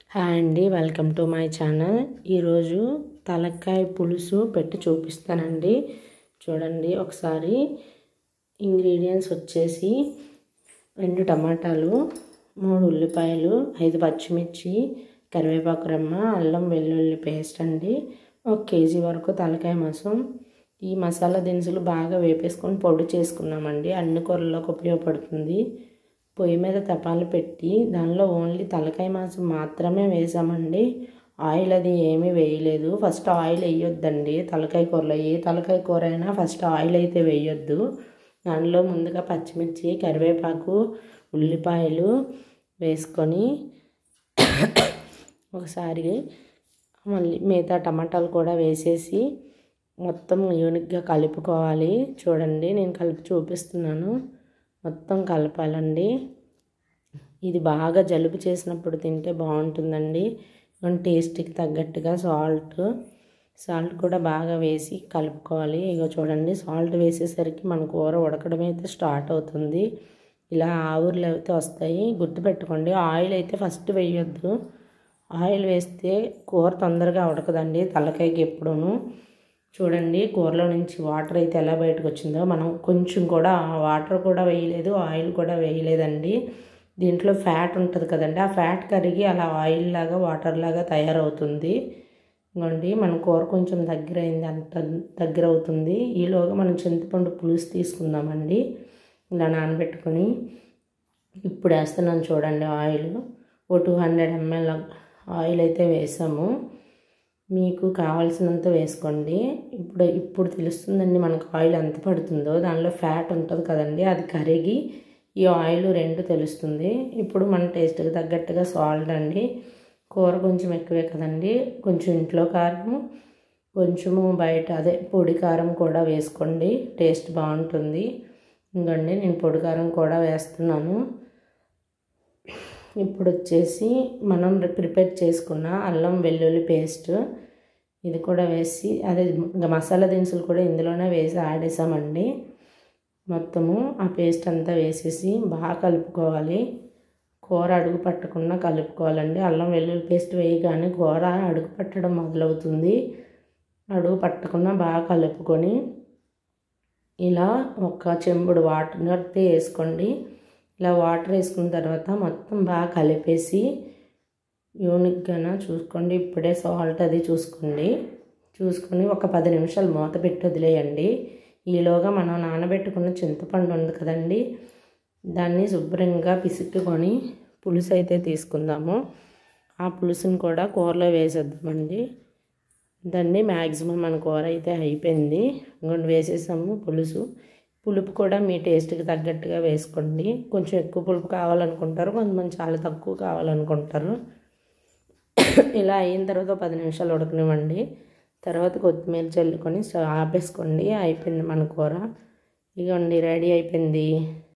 hi అండి welcome to my channel ఈరోజు తలకాయ పులుసు పెట్టి చూపిస్తానండి చూడండి ఒకసారి ఇంగ్రీడియంట్స్ వచ్చేసి రెండు టమాటాలు మూడు ఉల్లిపాయలు ఐదు పచ్చిమిర్చి కరివేపాకు రమ్మ అల్లం వెల్లుల్లి పేస్ట్ అండి ఒక కేజీ వరకు తలకాయ మాంసం ఈ మసాలా దినుసులు బాగా వేపేసుకొని పొడి చేసుకున్నామండి అన్ని కూరల్లోకి ఉపయోగపడుతుంది పొయ్యి మీద తపాలు పెట్టి దానిలో ఓన్లీ తలకాయ మాంసం మాత్రమే వేసామండి ఆయిల్ అది ఏమీ వేయలేదు ఫస్ట్ ఆయిల్ వేయొద్దండి తలకాయ కూరలో ఏ తలకాయ కూర అయినా ఫస్ట్ ఆయిల్ అయితే వేయొద్దు దానిలో ముందుగా పచ్చిమిర్చి కరివేపాకు ఉల్లిపాయలు వేసుకొని ఒకసారి మళ్ళీ మిగతా టమాటాలు కూడా వేసేసి మొత్తం యూనిక్గా కలుపుకోవాలి చూడండి నేను కలిపి చూపిస్తున్నాను మొత్తం కలపాలండి ఇది బాగా జలుబు చేసినప్పుడు తింటే బాగుంటుందండి టేస్ట్కి తగ్గట్టుగా సాల్ట్ సాల్ట్ కూడా బాగా వేసి కలుపుకోవాలి ఇగో చూడండి సాల్ట్ వేసేసరికి మన కూర ఉడకడం అయితే స్టార్ట్ అవుతుంది ఇలా ఆవుర్లు అయితే వస్తాయి గుర్తుపెట్టుకోండి ఆయిల్ అయితే ఫస్ట్ వేయొద్దు ఆయిల్ వేస్తే కూర తొందరగా ఉడకదండి తలకాయకి ఎప్పుడూను చూడండి కూరలో నుంచి వాటర్ అయితే ఎలా బయటకు వచ్చిందో మనం కొంచెం కూడా వాటర్ కూడా వేయలేదు ఆయిల్ కూడా వేయలేదండి దీంట్లో ఫ్యాట్ ఉంటుంది కదండి ఆ ఫ్యాట్ కరిగి అలా ఆయిల్ లాగా వాటర్ లాగా తయారవుతుంది ఇంకోండి మన కూర కొంచెం దగ్గర అయింది అంత దగ్గర అవుతుంది ఈలోగా మనం చింతపండు పులుసు తీసుకుందామండి ఇలా నానబెట్టుకొని ఇప్పుడు వేస్తున్నాను చూడండి ఆయిల్ ఓ టూ హండ్రెడ్ ఎంఎల్ ఆయిల్ అయితే వేసాము మీకు కావాల్సినంత వేసుకోండి ఇప్పుడు ఇప్పుడు తెలుస్తుందండి మనకు ఆయిల్ ఎంత పడుతుందో దానిలో ఫ్యాట్ ఉంటుంది కదండి అది కరిగి ఈ ఆయిల్ రెండు తెలుస్తుంది ఇప్పుడు మన టేస్ట్కి తగ్గట్టుగా సాల్ట్ అండి కూర కొంచెం ఎక్కువే కదండి కొంచెం ఇంట్లో కారం కొంచెము బయట అదే పొడి కారం కూడా వేసుకోండి టేస్ట్ బాగుంటుంది ఇంకండి నేను పొడి కారం కూడా వేస్తున్నాను ఇప్పుడు వచ్చేసి మనం ప్రిపేర్ చేసుకున్న అల్లం వెల్లుల్లి పేస్ట్ ఇది కూడా వేసి అదే ఇంకా మసాలా దినుసులు కూడా ఇందులోనే వేసి ఆడేసామండి మొత్తము ఆ పేస్ట్ అంతా వేసేసి బాగా కలుపుకోవాలి కూర అడుగు పట్టకుండా కలుపుకోవాలండి అల్లం వెల్లుల్లి పేస్ట్ వేయగానే కూర అడుగు పట్టడం మొదలవుతుంది అడుగు పట్టకుండా బాగా కలుపుకొని ఇలా ఒక చెంబుడు వాటర్ అయితే వేసుకోండి ఇలా వాటర్ వేసుకున్న తర్వాత మొత్తం బాగా కలిపేసి యూనిక్గా చూసుకోండి ఇప్పుడే సాల్ట్ అది చూసుకోండి చూసుకొని ఒక పది నిమిషాలు మూత పెట్టి వదిలేయండి ఈలోగా మనం నానబెట్టుకున్న చింతపండు ఉంది కదండి దాన్ని శుభ్రంగా పిసుక్కుని పులుసు అయితే తీసుకుందాము ఆ పులుసుని కూడా కూరలో వేసేద్దామండి దాన్ని మ్యాక్సిమం మన కూర అయితే అయిపోయింది ఇంకొంచెం వేసేసాము పులుసు పులుపు కూడా మీ టేస్ట్కి తగ్గట్టుగా వేసుకోండి కొంచెం ఎక్కువ పులుపు కావాలనుకుంటారు కొంతమంది చాలా తక్కువ కావాలనుకుంటారు ఇలా అయిన తర్వాత పది నిమిషాలు ఉడకనివ్వండి తర్వాత కొత్తిమీర చల్లుకొని ఆపేసుకోండి అయిపోయింది మన కూర ఇగోండి రెడీ అయిపోయింది